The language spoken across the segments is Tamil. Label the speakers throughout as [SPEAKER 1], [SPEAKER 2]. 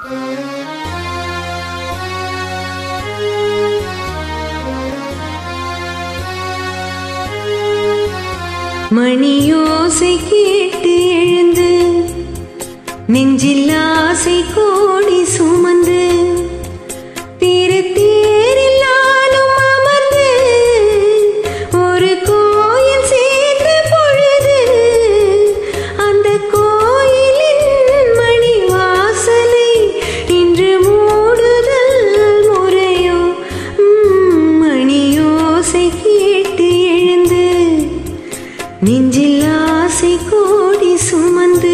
[SPEAKER 1] மணியோசை கேட்டு எழுந்து நெஞ்சில் ஆசை கோடி சுமந்து திருத்தேரில் நானும் அமர்ந்து ஒரு கோயில் சேர்ந்த பொழுது அந்த கோயிலின் மணி வாசலை இன்று மூடுதல் முறையோ ம், மணியோசை கேட்டு எழுந்து நெஞ்சில் ஆசை கோடி சுமந்து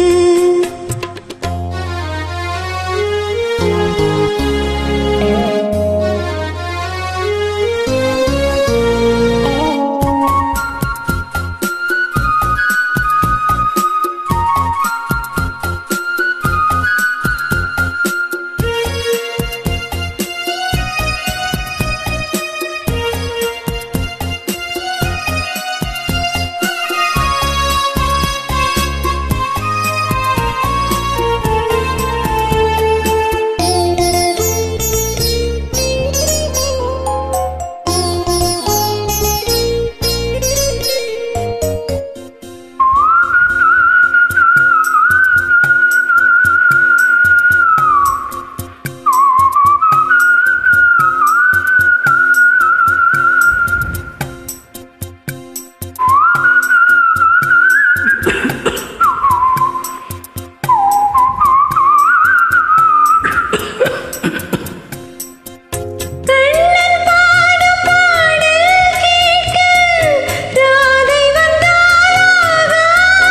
[SPEAKER 1] கண்ணன் பாடும் பாடல் கேட்க ராதை வந்தாராகாதோ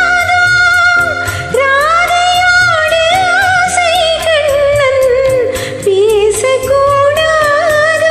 [SPEAKER 1] ராதையோடு ஆசை கண்ணன் பேசக்கூடாதோ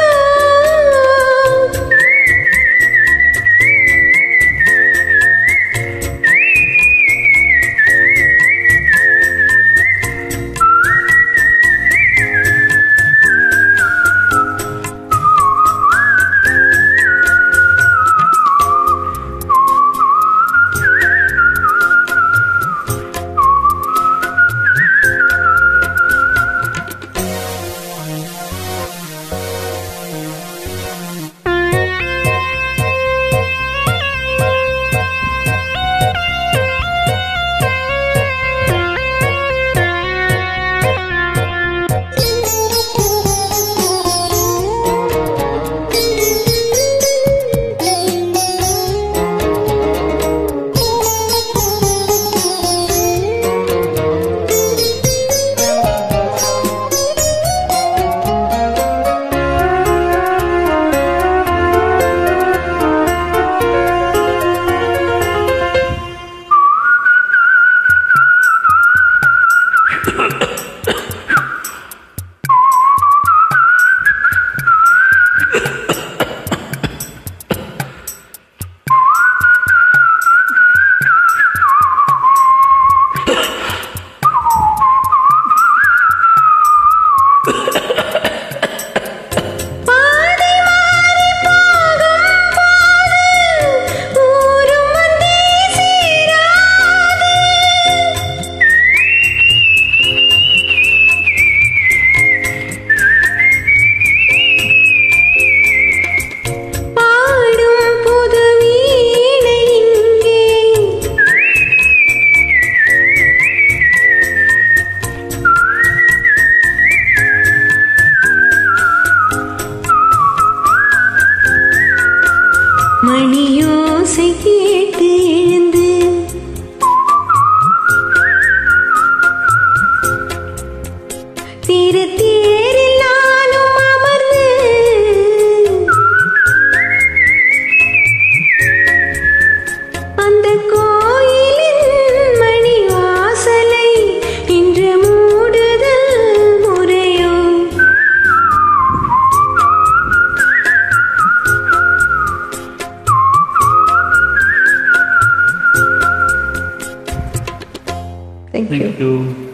[SPEAKER 1] பாதை மாறி போகும்போது ஊரும் வந்தே சேராது பாடும் புது வீணை இங்கே மணியோசை கேட்டு எழுந்து திருத்தேரில் நானும் அமர்ந்து அந்த கோயிலின் மணி வாசலை இன்று மூடுதல் முறையோ Thank you.
[SPEAKER 2] Thank you.